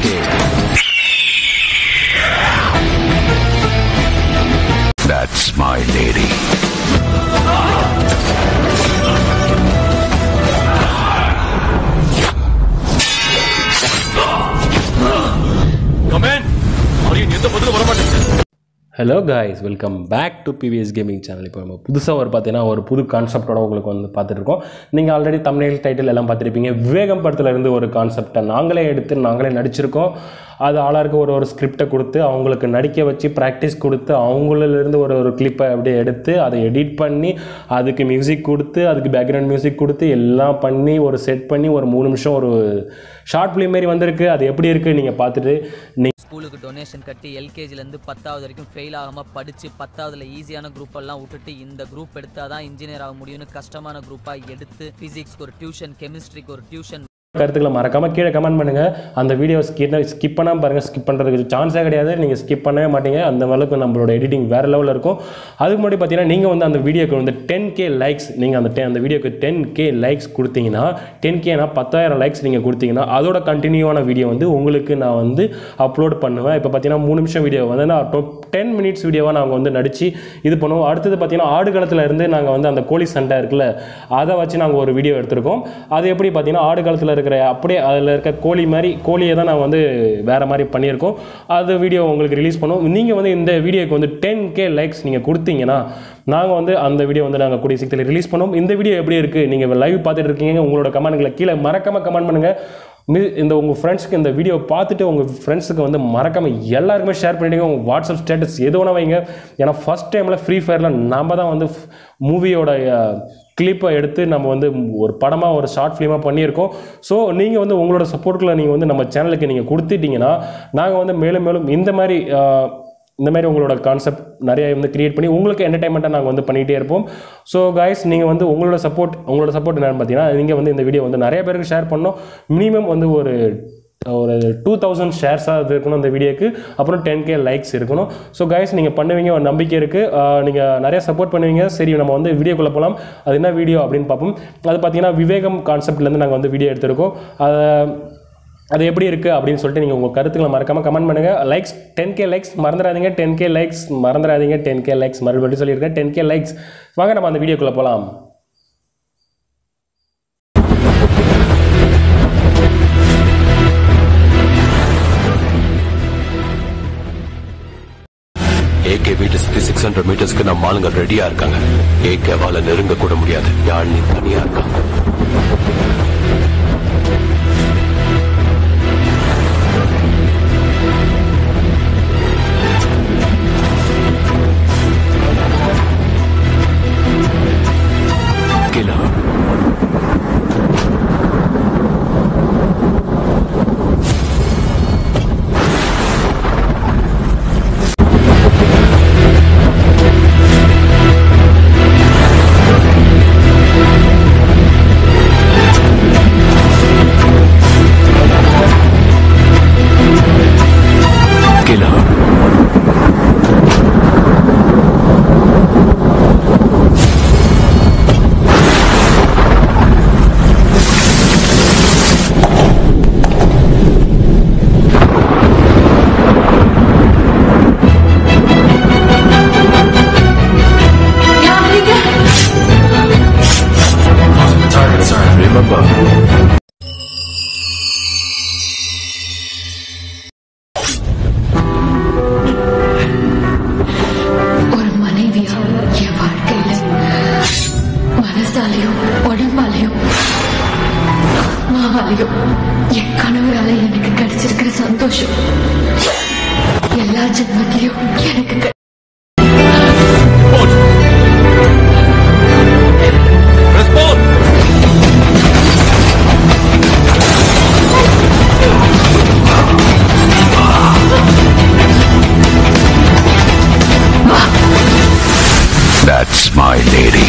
That's my lady. Come on அவருக்கு எந்த பதிலும் வர மாட்டேங்குது hello guys welcome back to PVS gaming channel இப்போ நம்ம புதுசாக ஒரு பார்த்தீங்கன்னா ஒரு புது கான்செப்டோட உங்களுக்கு வந்து பார்த்துட்டு இருக்கோம் நீங்கள் ஆல்ரெடி தமிழ் டைட்டில் எல்லாம் பார்த்துருப்பீங்க விவேகம் படத்துல இருந்து ஒரு கான்செப்டை நாங்களே எடுத்து நாங்களே நடிச்சிருக்கோம் அது ஆளாருக்கு ஒரு ஒரு ஸ்கிரிப்டை கொடுத்து அவங்களுக்கு நடிக்க வச்சு ப்ராக்டிஸ் கொடுத்து அவங்களிலிருந்து ஒரு ஒரு கிளிப்பை அப்படியே எடுத்து அதை எடிட் பண்ணி அதுக்கு மியூசிக் கொடுத்து அதுக்கு பேக்ரவுண்ட் மியூசிக் கொடுத்து எல்லாம் பண்ணி ஒரு செட் பண்ணி ஒரு மூணு நிமிஷம் ஒரு ஷார்ட் ஃபிலிம் மாரி வந்திருக்கு அது எப்படி இருக்குது நீங்கள் பார்த்துட்டு நீ ஸ்கூலுக்கு டொனேஷன் கட்டி எல்கேஜிலேருந்து பத்தாவது வரைக்கும் ஃபெயில் ஆகாமல் படித்து பத்தாவதுல ஈஸியான குரூப் எல்லாம் விட்டுட்டு இந்த குரூப் எடுத்தால் தான் இன்ஜினியர் ஆக முடியும்னு கஷ்டமான குரூப்பாக எடுத்து ஃபிசிக்ஸ்க்கு ஒரு டியூஷன் கெமிஸ்ட்ரிக்கு ஒரு டியூஷன் கருத்துக்களை மறக்காம கீழே கமெண்ட் பண்ணுங்க அந்த வீடியோ ஸ்கிப் ஸ்கிப் பண்ணாமல் பாருங்க ஸ்கிப் பண்ணுறதுக்கு சான்ஸே கிடையாது நீங்கள் ஸ்கிப் பண்ணவே மாட்டீங்க அந்த அளவுக்கு நம்மளோட எடிட்டிங் வேற லெவலில் இருக்கும் அதுக்கு முன்னாடி பார்த்தீங்கன்னா நீங்கள் வந்து அந்த வீடியோக்கு வந்து டென் கே லைக்ஸ் நீங்கள் அந்த 10 அந்த வீடியோக்கு டென் கே லைக்ஸ் கொடுத்தீங்கன்னா டென் கேனா பத்தாயிரம் லைக்ஸ் நீங்கள் கொடுத்தீங்கன்னா அதோட கண்டினியூவான வீடியோ வந்து உங்களுக்கு நான் வந்து அப்லோட் பண்ணுவேன் இப்போ பார்த்தீங்கன்னா மூணு நிமிஷம் வீடியோ வந்து நான் டென் மினிட்ஸ் வீடியோவாக நாங்கள் வந்து நடித்து இது பண்ணுவோம் அடுத்தது பார்த்தீங்கன்னா ஆடுகளத்தில் இருந்து நாங்கள் வந்து அந்த கோழி சண்டை இருக்குல்ல அதை வச்சு நாங்கள் ஒரு வீடியோ எடுத்திருக்கோம் அது எப்படி பார்த்தீங்கன்னா ஆடுகளத்தில் இருக்கிற அப்படியே அதில் இருக்க கோழி மாதிரி கோழியை தான் நான் வந்து வேறு மாதிரி பண்ணியிருக்கோம் அது வீடியோ உங்களுக்கு ரிலீஸ் பண்ணுவோம் நீங்கள் வந்து இந்த வீடியோக்கு வந்து டென் கே லைக்ஸ் நீங்கள் கொடுத்தீங்கன்னா நாங்கள் வந்து அந்த வீடியோ வந்து நாங்கள் கூடிய சீக்கிரத்தில் ரிலீஸ் பண்ணுவோம் இந்த வீடியோ எப்படி இருக்குது நீங்கள் லைவ் பார்த்துட்டு இருக்கீங்க உங்களோட கமெண்ட்களை கீழே மறக்காமல் கமெண்ட் பண்ணுங்கள் மி இந்த உங்கள் ஃப்ரெண்ட்ஸ்க்கு இந்த வீடியோ பார்த்துட்டு உங்கள் ஃப்ரெண்ட்ஸுக்கு வந்து மறக்காமல் எல்லாருக்குமே ஷேர் பண்ணிவிடுங்க உங்கள் வாட்ஸ்அப் ஸ்டேட்டஸ் எது வேணா வைங்க ஏன்னா ஃபஸ்ட் டைமில் ஃப்ரீ ஃபயரில் நம்ம தான் வந்து மூவியோட கிளிப்பை எடுத்து நம்ம வந்து ஒரு படமாக ஒரு ஷார்ட் ஃபிலிமாக பண்ணியிருக்கோம் ஸோ நீங்கள் வந்து உங்களோட சப்போர்ட்டில் நீங்கள் வந்து நம்ம சேனலுக்கு நீங்கள் கொடுத்துட்டீங்கன்னா நாங்கள் வந்து மேலும் மேலும் இந்த மாதிரி அஹ், இந்த மாதிரி உங்களோட கான்செப்ட் நிறைய வந்து கிரியேட் பண்ணி உங்களுக்கு என்டர்டைன்மெண்ட்டாக நாங்கள் வந்து பண்ணிகிட்டே இருப்போம் ஸோ காய்ஸ் நீங்கள் வந்து உங்களோட சப்போர்ட் உங்களோட சப்போர்ட் என்னன்னு பார்த்தீங்கன்னா நீங்கள் வந்து இந்த வீடியோ வந்து நிறைய பேருக்கு ஷேர் பண்ணோம் மினிமம் வந்து ஒரு ஒரு டூ தௌசண்ட் ஷேர்ஸாக இருக்கணும் இந்த வீடியோக்கு அப்புறம் டென் கே லைக்ஸ் இருக்கணும் ஸோ கைஸ் நீங்கள் பண்ணுவீங்க ஒரு நம்பிக்கை இருக்குது நீங்கள் நிறைய சப்போர்ட் பண்ணுவீங்க சரி நம்ம வந்து வீடியோக்குள்ளே போகலாம் அது என்ன வீடியோ அப்படின்னு பார்ப்போம் அது பார்த்தீங்கன்னா விவேகம் கான்செப்ட்லேருந்து நாங்கள் வந்து வீடியோ எடுத்திருக்கோம் அதை அது எப்படி இருக்குது அப்படின்னு சொல்லிட்டு நீங்கள் உங்கள் கருத்துக்களை மறக்காமல் கமெண்ட் பண்ணுங்கள் லைக்ஸ் டென் கே லைக்ஸ் மறந்துடாதீங்க டென் கே லைக்ஸ் மறந்துடாதீங்க டென் கே லைக்ஸ் மறுபடியும் சொல்லியிருக்கேன் டென் கே லைக்ஸ் வாங்க நம்ம அந்த வீடியோக்குள்ளே போகலாம் ஏகே வீட்டு சுத்தி சிக்ஸ் ஹண்ட்ரட் மீட்டர்ஸ்க்கு நம்ம ஆளுங்க ரெடியா இருக்காங்க ஏகேவால நெருங்க கூட முடியாது யாழ்னி தனியா இருக்கான் Killer. Killer. Remember, ஒரு மனைவியா என் வாழ்க்கையில மனசாலையும் உடம்பாலையும் ஆத்மாவாலையும் என் கணவரால எனக்கு கிடைச்சிருக்கிற சந்தோஷம் எல்லா ஜென்மத்திலையும் எனக்கு கிடை- that's my lady.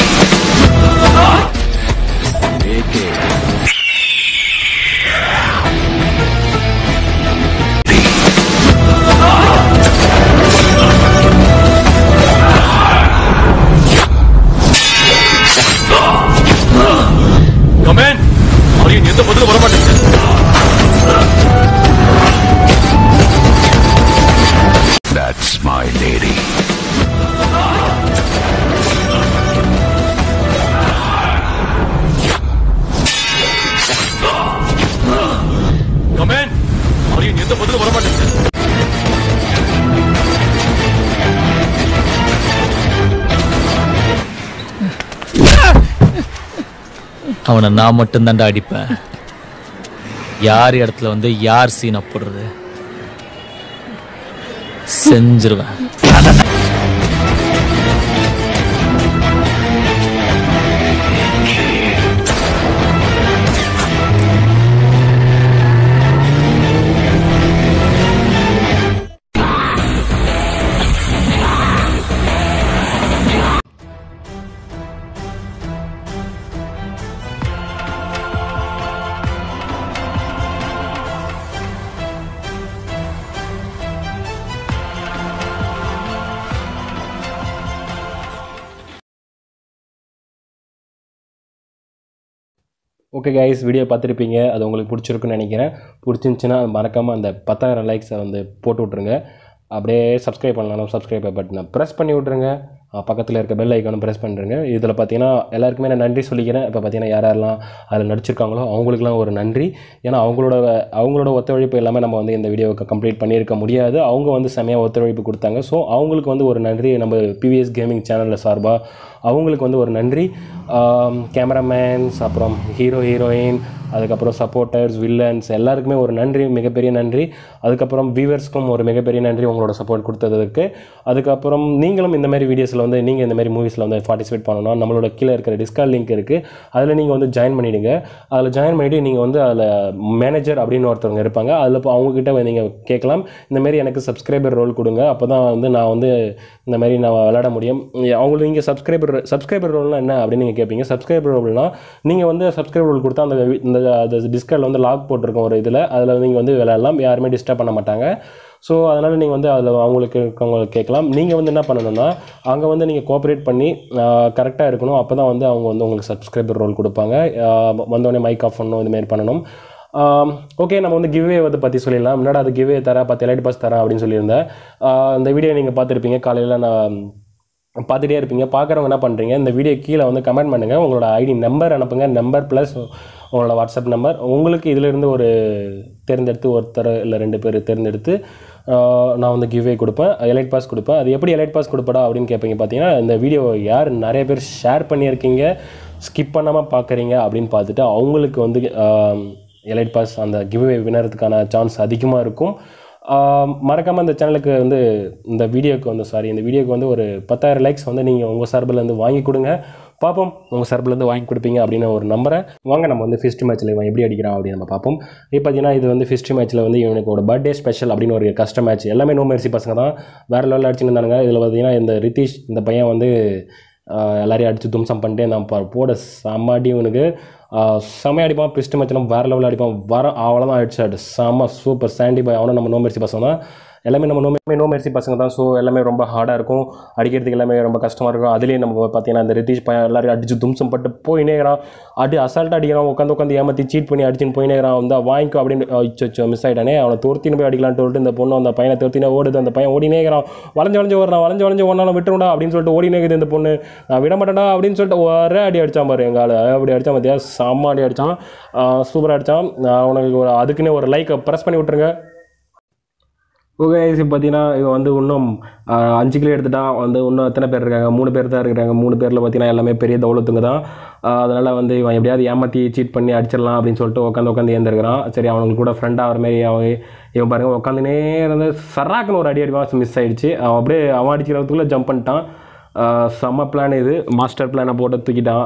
கமேன் அவருக்கு எந்த பதிலும் வர மாட்டேங்குது my lady. கமேன் ஆரியன் எந்த பதிலும் வர மாட்டேங்குது அவனை நான் மட்டும்தான்டா அடிப்பேன் யார் இடத்துல வந்து யார் சீனை போடுறது செஞ்சிருவேன் ஓகே கைஸ் வீடியோ பார்த்துருப்பீங்க அது உங்களுக்கு பிடிச்சிருக்குன்னு நினைக்கிறேன் பிடிச்சிருந்துச்சின்னா மறக்காமல் அந்த பத்தாயிரம் லைக்ஸை வந்து போட்டு விட்ருங்க அப்படியே சப்ஸ்கிரைப் பண்ணலாம் சப்ஸ்கிரைப் பட்டனை ப்ரெஸ் பண்ணி விட்ருங்க பக்கத்தில் இருக்க பெல் ஐக்கானும் ப்ரெஸ் பண்ணுறேங்க இதில் பார்த்தீங்கன்னா எல்லாருக்குமே நான் நன்றி சொல்லிக்கிறேன் இப்போ பார்த்தீங்கன்னா யார் யாரெல்லாம் அதில் நடிச்சிருக்காங்களோ அவங்களுக்குலாம் ஒரு நன்றி ஏன்னா அவங்களோட அவங்களோட ஒத்துழைப்பு எல்லாமே நம்ம வந்து இந்த வீடியோவுக்கு கம்ப்ளீட் பண்ணியிருக்க முடியாது அவங்க வந்து செமையாக ஒத்துழைப்பு கொடுத்தாங்க ஸோ அவங்களுக்கு வந்து ஒரு நன்றி நம்ம பிவிஎஸ் கேமிங் சேனலில் சார்பாக அவங்களுக்கு வந்து ஒரு நன்றி கேமராமேன்ஸ் அப்புறம் ஹீரோ ஹீரோயின் அதுக்கப்புறம் சப்போர்ட்டர்ஸ் வில்லன்ஸ் எல்லாருக்குமே ஒரு நன்றி மிகப்பெரிய நன்றி அதுக்கப்புறம் வியூவர்ஸ்க்கும் ஒரு மிகப்பெரிய நன்றி உங்களோட சப்போர்ட் கொடுத்ததுக்கு அதுக்கப்புறம் நீங்களும் இந்த மாதிரி வீடியோஸில் வந்து நீங்கள் இந்த மாதிரி மூவிஸில் வந்து பார்ட்டிசிபேட் பண்ணணும் நம்மளோட கீழே இருக்கிற டிஸ்கால் லிங்க் இருக்குது அதில் நீங்கள் வந்து ஜாயின் பண்ணிவிடுங்க அதில் ஜாயின் பண்ணிவிட்டு நீங்கள் வந்து அதில் மேனேஜர் அப்படின்னு ஒருத்தவங்க இருப்பாங்க அதில் இப்போ அவங்கக்கிட்ட நீங்கள் கேட்கலாம் இந்த மாதிரி எனக்கு சப்ஸ்கிரைபர் ரோல் கொடுங்க அப்போ தான் வந்து நான் வந்து இந்த மாதிரி நான் விளையாட முடியும் அவங்களுக்கு நீங்கள் சப்ஸ்கிரைபர் சப்ஸ்கிரைபர் ரோல்னா என்ன அப்படின்னு நீங்கள் கேட்பீங்க சப்ஸ்கிரைபர் ரோல்னா நீங்கள் வந்து சப்ஸ்கிரைபர் ரோல் கொடுத்தா அந்த வி- இந்த அந்த டிஸ்கார்டில் வந்து லாக் போட்டிருக்கோம் ஒரு இதில் அதில் நீங்கள் வந்து விளையாடலாம் யாருமே டிஸ்டர்ப் பண்ண மாட்டாங்க ஸோ அதனால் நீங்கள் வந்து அதில் அவங்களுக்கு இருக்கவங்களுக்கு கேட்கலாம் நீங்கள் வந்து என்ன பண்ணணும்னா அங்கே வந்து நீங்கள் கோஆப்ரேட் பண்ணி கரெக்டாக இருக்கணும் அப்போ தான் வந்து அவங்க வந்து உங்களுக்கு சப்ஸ்கிரைபர் ரோல் கொடுப்பாங்க ஆஹ் வந்தோடனே மைக் ஆஃப் பண்ணணும் இதுமாரி பண்ணணும் ஓகே நம்ம வந்து கிவ்வே வந்து பற்றி சொல்லிடலாம் முன்னாடி அது கிவ்வே தரேன் பத்து எலைட் பாஸ் தரேன் அப்படின்னு சொல்லியிருந்தேன் ஆஹ் இந்த வீடியோ நீங்கள் பார்த்துருப்பீங்க காலையில் நான் பார்த்துட்டே இருப்பீங்க பார்க்குறவங்க என்ன பண்ணுறீங்க இந்த வீடியோ கீழே வந்து கமெண்ட் பண்ணுங்கள் உங்களோட ஐடி நம்பர் அனுப்புங்க நம்பர் ப்ளஸ் உங்களோட வாட்ஸ்அப் நம்பர் உங்களுக்கு இதிலிருந்து ஒரு தேர்ந்தெடுத்து ஒருத்தர் இல்லை ரெண்டு பேர் தேர்ந்தெடுத்து ஆஹ் நான் வந்து கிவ்வே கொடுப்பேன் எலைட் பாஸ் கொடுப்பேன் அது எப்படி எலைட் பாஸ் கொடுப்படா அப்படின்னு கேட்பீங்க பார்த்தீங்கன்னா இந்த வீடியோ யார் நிறைய பேர் ஷேர் பண்ணியிருக்கீங்க ஸ்கிப் பண்ணாமல் பார்க்குறீங்க அப்படின்னு பார்த்துட்டு அவங்களுக்கு வந்து எலைட் பாஸ் அந்த கிவ்வே வினறதுக்கான சான்ஸ் அதிகமாக இருக்கும் மறக்காமல் இந்த சேனலுக்கு வந்து இந்த வீடியோக்கு வந்து சாரி இந்த வீடியோக்கு வந்து ஒரு பத்தாயிரம் லைக்ஸ் வந்து நீங்கள் உங்கள் சார்பிலேருந்து வாங்கி கொடுங்க பார்ப்போம் உங்கள் சார்பிலேருந்து வாங்கி கொடுப்பீங்க அப்படின்னு ஒரு நம்புறேன் வாங்க நம்ம வந்து ஃபிஸ்ட் மேட்ச்சில் இவன் எப்படி அடிக்கிறான் அப்படின்னு நம்ம பார்ப்போம் இப்போ பார்த்தீங்கன்னா இது வந்து ஃபிஸ்ட் மேட்ச்சில் வந்து இவனுக்கு ஒரு பர்த்டே ஸ்பெஷல் அப்படின்னு ஒரு கஷ்ட மேட்ச் எல்லாமே நோ மெர்சி பசங்க தான் வேறு லெவலில் அடிச்சுன்னு இருந்தாங்க இதில் பார்த்தீங்கன்னா இந்த ரித்தீஷ் இந்த பையன் வந்து ஆஹ் எல்லாரையும் அடித்து தும்சம் பண்ணிட்டே இருந்தான் பா- போட செம்மாடி இவனுக்கு ஆஹ் செமையா அடிப்பான் பிஸ்ட் மேட்ச்லாம் வேறு லெவலில் அடிப்பான் வர அவ்வளோதான் அடிச்சாடு செம்ம சூப்பர் சாண்டி பாய் அவனும் நம்ம நோ மெர்சி பசங்க தான் எல்லாமே நம்ம நோ நோ மெர்சி பசங்க தான் ஸோ எல்லாமே ரொம்ப ஹார்டாக இருக்கும் அடிக்கிறதுக்கு எல்லாமே ரொம்ப கஷ்டமாக இருக்கும் அதுலேயே நம்ம பார்த்தீங்கன்னா இந்த ரித்தீஷ் பையன் எல்லாரையும் அடிச்சு தும்சம் பட்டு போயினேக்கிறான் அடி அசால்ட்டாக அடிக்கிறான் உட்காந்து உட்காந்து ஏமாற்றி சீட் பண்ணி அடிச்சுன்னு போயினேக்கிறான் வந்து வாங்கிக்கோ அப்படின்னு அச்சோ மிஸ் ஆகிட்டானே அவனை துரத்தின்னு போய் அடிக்கலாம்னு சொல்லிட்டு இந்த பொண்ணு அந்த பையனை துரத்தினே ஓடுது அந்த பையன் ஓடினேக்கிறான் வளைஞ்சு வளைஞ்சு ஓடுறான் வளைஞ்சு வளைஞ்சு ஓடனாலும் விட்டுருடா அப்படின்னு சொல்லிட்டு ஓடினேக்குது இந்த பொண்ணு நான் விட மாட்டேன்டா அப்படின்னு சொல்லிட்டு ஒரே அடி அடிச்சான் பாரு எங்கள் ஆளு அப்படி அடித்தான் பார்த்தியா செம்ம அடி அடித்தான் சூப்பராக அடித்தான் அவனுக்கு ஒரு அதுக்குன்னே ஒரு லைக்கை ப்ரெஸ் பண்ணி விட்டுருங்க ஓகே இப்போ பார்த்தீங்கன்னா இவன் வந்து இன்னும் ஆஹ், அஞ்சு கிலோ எடுத்துட்டான் வந்து இன்னும் எத்தனை பேர் இருக்காங்க மூணு பேர் தான் இருக்கிறாங்க மூணு பேரில் பார்த்தீங்கன்னா எல்லாமே பெரிய தௌலத்துங்க தான் அதனால் வந்து இவன் எப்படியாவது ஏமாற்றி சீட் பண்ணி அடிச்சிடலாம் அப்படின்னு சொல்லிட்டு உட்காந்து உட்காந்து ஏந்திருக்கிறான் சரி அவனுக்கு கூட ஃப்ரெண்ட் ஆகிற மாதிரி அவன் இவன் பாருங்க உட்காந்துனே இருந்து சராக்குன்னு ஒரு அடி அடிவான் மிஸ் ஆயிடுச்சு அவன் அப்படியே அவன் அடிக்கிறதுக்குள்ளே ஜம்ப் பண்ணிட்டான் ஆஹ், செம்ம பிளான் இது மாஸ்டர் பிளானை போட்டு தூக்கிட்டான்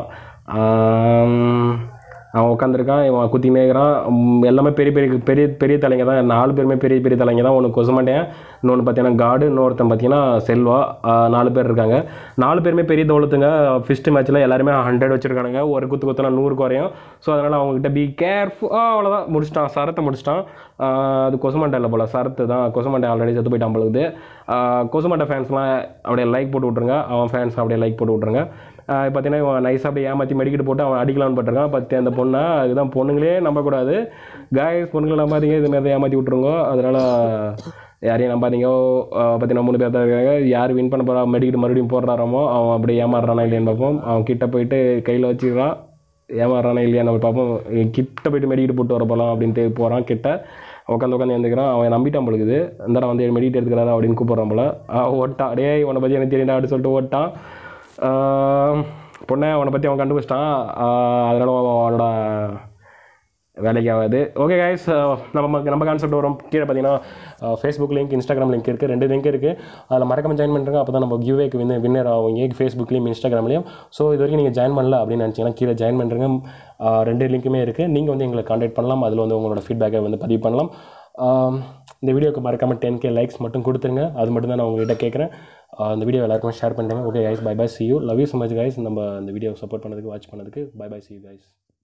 ஆம், அவன் உட்காந்துருக்கான் இவன் குத்தினே இருக்கிறான் உம், எல்லாமே பெரிய பெரிய பெரிய பெரிய தலைங்க தான் நாலு பேருமே பெரிய பெரிய தலைங்க தான் ஒன்று கொசமாட்டேன் இன்னொன்று பார்த்தீங்கன்னா காடு இன்னொருத்தன் பார்த்தீங்கன்னா செல்வா ஆஹ், நாலு பேர் இருக்காங்க நாலு பேருமே பெரிய தௌலத்துங்க ஃபிஸ்ட் மேட்ச்சில் எல்லாருமே ஹண்ட்ரட் வச்சுருக்கானுங்க ஒரு குத்து குத்துனா நூறு குறையும் ஸோ அதனால் அவங்ககிட்ட பி கேர்ஃபுல் அவ்வளோதான் முடிச்சிட்டான் சரத்தை முடிச்சிட்டான் ஆஹ், அது கொசமாட்டை இல்லை போல் சரத்து தான் கொசமாட்டை ஆல்ரெடி செத்து போயிட்டான் பொழுது கொசமாட்டை ஃபேன்ஸ்லாம் அப்படியே லைக் போட்டு விட்ருங்க அவன் ஃபேன்ஸ் அப்படியே லைக் போட்டு விட்ருங்க ஆஹ் பார்த்தீங்கன்னா இவன் நைஸாக அப்படியே ஏமாற்றி மெடிக்கெட் போட்டு அவன் அடிக்கலாம்னு பட்டிருக்கான் பற்றி அந்த பொண்ணை அதுதான் பொண்ணுங்களே நம்பக்கூடாது காய்ஸ் பொண்ணுங்களை நம்பாதீங்க இது மாதிரி ஏமாற்றி விட்ருங்க அதனால் யாரையும் நம்பாதீங்க பார்த்தீங்கன்னா மூணு பேர் தான் இருக்காங்க யார் வின் பண்ண போகிறா மெடிக்கிட்டு மறுபடியும் போடுறாரமோ அவன் அப்படியே ஏமாறுறானா இல்லையான்னு பார்ப்போம் அவன் கிட்ட போயிட்டு கையில் வச்சுக்கிறான் ஏமாறுறானா இல்லையா நம்ம பார்ப்போம் கிட்ட போயிட்டு மெடிக்கிட்டு போட்டு வர போகலாம் அப்படின்ட்டு போகிறான் கிட்ட உட்காந்து உட்காந்து எழுந்துக்கிறான் அவன் நம்பிட்டான் பொழுது இந்தடா வந்து மெடிக்கிட்டு எடுத்துக்கிறாரா அப்படின்னு கூப்பிட்றான் போல அவன் ஓட்டான் டேய் உன்னை பற்றி எனக்கு தெரியல அப்படின்னு சொல்லிட்டு ஓட்டான் ஆஹ் பொண்ணை அவனை பற்றி அவன் கண்டுபிடிச்சிட்டான் அதனால அவன் அவனோட வேலைக்கு ஆகாது ஓகே கைஸ் நம்ம நம்ம கான்செப்ட் வரும் கீழே பார்த்தீங்கன்னா ஃபேஸ்புக் லிங்க் இன்ஸ்டாகிராம் லிங்க் இருக்குது ரெண்டு லிங்க் இருக்குது அதில் மறக்காம ஜாயின் பண்ணுறங்க அப்போ தான் நம்ம கிவ்வேக்கு வின்னர் வின்னர் ஆகுங்க ஃபேஸ்புக்லேயும் இன்ஸ்டாகிராம்லேயும் ஸோ இது வரைக்கும் நீங்கள் ஜாயின் பண்ணல அப்படின்னு நினச்சிங்கன்னா கீழே ஜாயின் பண்ணுறங்க ரெண்டு லிங்க்குமே இருக்குது நீங்கள் வந்து எங்களை காண்டாக்ட் பண்ணலாம் அதில் வந்து உங்களோட ஃபீட்பேக்கை வந்து பதிவு பண்ணலாம் ஆஹ் இந்த வீடியோக்கு மறக்காமல் டென் கே லைக்ஸ் மட்டும் கொடுத்துருங்க அது மட்டும் தான் நான் உங்ககிட்ட கேட்குறேன் இந்த வீடியோ எல்லாருக்கும் ஷேர் பண்ணுறேங்க okay guys bye bye see you love you so much guys நம்ம இந்த வீடியோ சப்போர்ட் பண்ணதுக்கு வாட்ச் பண்ணதுக்கு bye bye see you guys